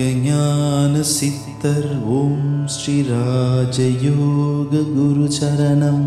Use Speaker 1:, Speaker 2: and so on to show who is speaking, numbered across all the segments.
Speaker 1: யோகஞான சித்தர் ஓம் ஸ்ரீ ராஜயோக குரு சரணம்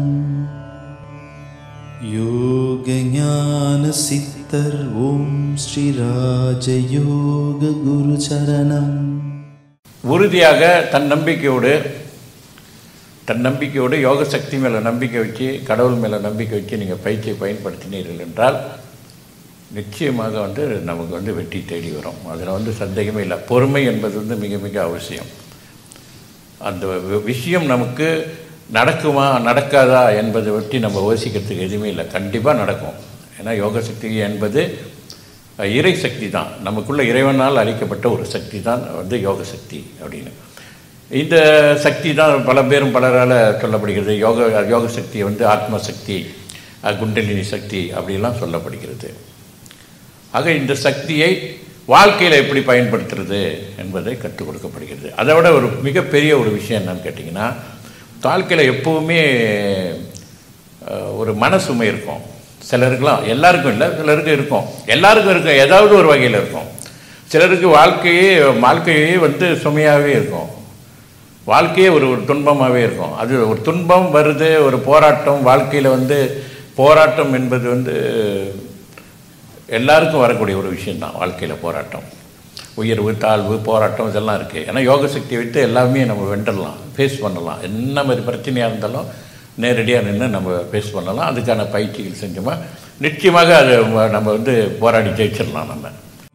Speaker 1: யோகஞான சித்தர் ஓம் ஸ்ரீ ராஜயோக குரு சரணம்
Speaker 2: உறுதியாக தன் நம்பிக்கையோடு தன் நம்பிக்கையோடு யோக சக்தி மேலே நம்பிக்கை வச்சு கடவுள் மேலே நம்பிக்கை வச்சு நீங்கள் பயிற்சியை பயன்படுத்தினீர்கள் என்றால் நிச்சயமாக வந்து நமக்கு வந்து வெற்றி தேடி வரும் அதில் வந்து சந்தேகமே இல்லை பொறுமை என்பது வந்து மிக மிக அவசியம் அந்த வி- விஷயம் நமக்கு நடக்குமா நடக்காதா என்பதை பற்றி நம்ம யோசிக்கிறதுக்கு எதுவுமே இல்லை கண்டிப்பாக நடக்கும் ஏன்னா யோக சக்தி என்பது அஹ், இறை சக்தி தான் நமக்குள்ள இறைவனால் அளிக்கப்பட்ட ஒரு சக்தி தான் வந்து யோக சக்தி அப்படின்னு இந்த சக்தி தான் பல பேரும் பலரால் சொல்லப்படுகிறது யோக யோக சக்தி வந்து ஆத்ம சக்தி அஹ், குண்டலினி சக்தி அப்படிலாம் சொல்லப்படுகிறது ஆக இந்த சக்தியை வாழ்க்கையில் எப்படி பயன்படுத்துறது என்பதை கற்றுக் கொடுக்கப்படுகிறது அதை விட ஒரு மிகப்பெரிய ஒரு விஷயம் என்னன்னு கேட்டிங்கன்னா வாழ்க்கையில் எப்போவுமே அஹ், ஒரு மனசுமை இருக்கும் சிலருக்குலாம் எல்லாருக்கும் இல்லை சிலருக்கு இருக்கும் எல்லாருக்கும் இருக்கும் ஏதாவது ஒரு வகையில் இருக்கும் சிலருக்கு வாழ்க்கையே வாழ்க்கையே வந்து சுமையாகவே இருக்கும் வாழ்க்கையே ஒரு ஒரு துன்பமாகவே இருக்கும் அது ஒரு துன்பம் வருது ஒரு போராட்டம் வாழ்க்கையில் வந்து போராட்டம் என்பது வந்து எல்லாருக்கும் வரக்கூடிய ஒரு விஷயந்தான் வாழ்க்கையில் போராட்டம் உயர்வு தாழ்வு போராட்டம் இதெல்லாம் இருக்குது ஏன்னா யோக சக்தியை விட்டு எல்லாமே நம்ம வென்றலாம் ஃபேஸ் பண்ணலாம் என்ன மாதிரி பிரச்சனையாக இருந்தாலும் நேரடியாக நின்று நம்ம ஃபேஸ் பண்ணலாம் அதுக்கான பயிற்சிகள் செஞ்சோமா நிச்சயமாக அது நம்ம வந்து போராடி ஜெயிச்சிடலாம் நம்ம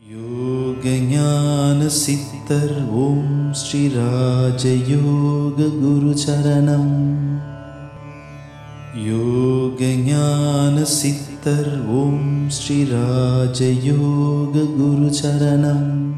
Speaker 1: யோகஞான சித்தர் ஓம் ஸ்ரீ ராஜயோக குரு சரணம் யோகஞான சித்தர் ஓம் ஸ்ரீ ராஜயோக குரு சரணம்